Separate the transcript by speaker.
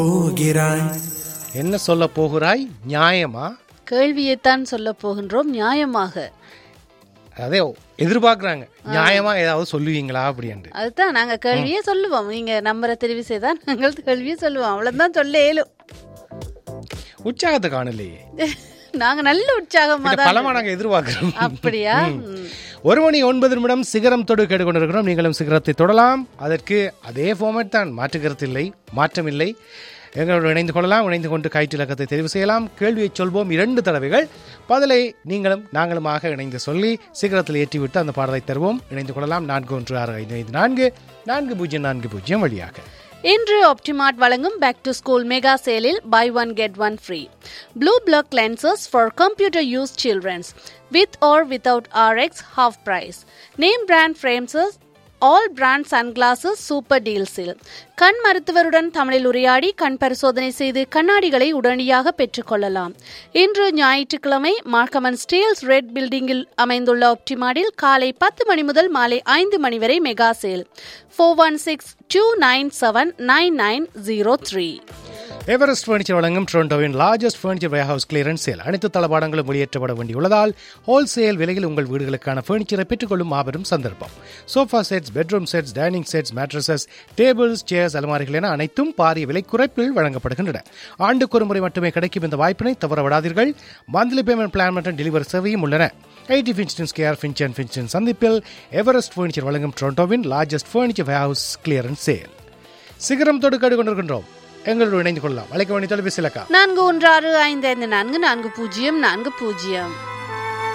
Speaker 1: போகிறாய்
Speaker 2: என்ன சொல்ல போகிறாய் நியாயமா
Speaker 3: கேள்வியைத்தான் சொல்ல போகின்றோம் நியாயமாக
Speaker 2: அதே எதிர்பார்க்கறாங்க நியாயமா ஏதாவது சொல்லுவீங்களா அப்படின்ட்டு
Speaker 3: அதுதான் நாங்க கேள்வியே சொல்லுவோம் நீங்க நம்பரை தெரிவு செய்தா நாங்கள் கேள்வியே சொல்லுவோம் அவ்வளவுதான் சொல்ல இயலும்
Speaker 2: உற்சாகத்தை காணலையே
Speaker 3: நாங்க நல்ல உற்சாகமா
Speaker 2: இந்த
Speaker 3: தான்
Speaker 2: பலமா நாங்க எதிர்பார்க்கிறோம்
Speaker 3: அப்படியா ம்.
Speaker 2: ஒரு மணி ஒன்பது நிமிடம் சிகரம் தொடு கேட்டுக்கொண்டிருக்கிறோம் நீங்களும் சிகரத்தை தொடலாம் அதற்கு அதே ஃபார்மேட் தான் மாற்றுகிறது இல்லை மாற்றமில்லை எங்களோடு இணைந்து கொள்ளலாம் இணைந்து கொண்டு கயிற்று இலக்கத்தை தெரிவு செய்யலாம் கேள்வியை சொல்வோம் இரண்டு தடவைகள் பதிலை நீங்களும் நாங்களுமாக இணைந்து சொல்லி சிகரத்தில் ஏற்றிவிட்டு அந்த பாடலை தருவோம் இணைந்து கொள்ளலாம் நான்கு ஒன்று ஆறு ஐந்து ஐந்து நான்கு நான்கு பூஜ்ஜியம் நான்கு பூஜ்ஜியம் வழியாக
Speaker 3: இன்று ஆப்டிமார்ட் வழங்கும் பேக் டு ஸ்கூல் மெகா சேலில் buy one get one free blue black lenses for computer use children's with or without Rx half price name brand frames all brand sunglasses super டீல்ஸில் கண் மருத்துவருடன் தமிழில் உரையாடி கண் பரிசோதனை செய்து கண்ணாடிகளை உடனடியாக பெற்றுக்கொள்ளலாம் இன்று ஞாயிற்றுக்கிழமை மார்க்கமன் ஸ்டீல்ஸ் ரெட் பில்டிங்கில் அமைந்துள்ள ஆப்டிமார்டில் காலை பத்து மணி முதல் மாலை ஐந்து மணி வரை mega sale four one six two nine seven nine nine zero three
Speaker 2: Everest furniture வழங்கும் டொரண்டோவின் largest furniture warehouse clearance sale அனைத்து தளபாடங்களும் வெளியேற்றப்பட வேண்டியுள்ளதால் ஹோல்சேல் விலையில் உங்கள் வீடுகளுக்கான ஃபர்னிச்சரை பெற்றுக்கொள்ளும் மாபெரும் சந்தர்ப்பம் sofa sets bedroom sets dining sets mattresses tables chairs அலமாரிகள் என அனைத்தும் பாரிய விலை குறைப்பில் வழங்கப்படுகின்றன ஆண்டுக்கு ஒரு முறை மட்டுமே கிடைக்கும் இந்த வாய்ப்பினை தவற விடாதீர்கள் மந்த்லி பேமெண்ட் பிளான் மற்றும் டெலிவரி சேவையும் உள்ளன எயிட்டி ஃபின்ஸ்டன்ஸ் கேர் ஃபின்ச்சன் ஃபின்ச்சன் சந்திப்பில் எவரெஸ்ட் ஃபர்னிச்சர் வழங்கும் டொரண்டோவின் largest furniture warehouse clearance sale சிகரம் தொடு கொண்டிருக்கின்றோம் எங்களோடு இணைந்து கொள்ளலாம் அழைக்க வேண்டிய தொலைபேசி இலக்கா
Speaker 3: நான்கு ஒன்று ஆறு ஐந்து ஐந்து நான்கு நான்கு பூஜ்ஜியம் நான்கு பூஜ்ஜியம்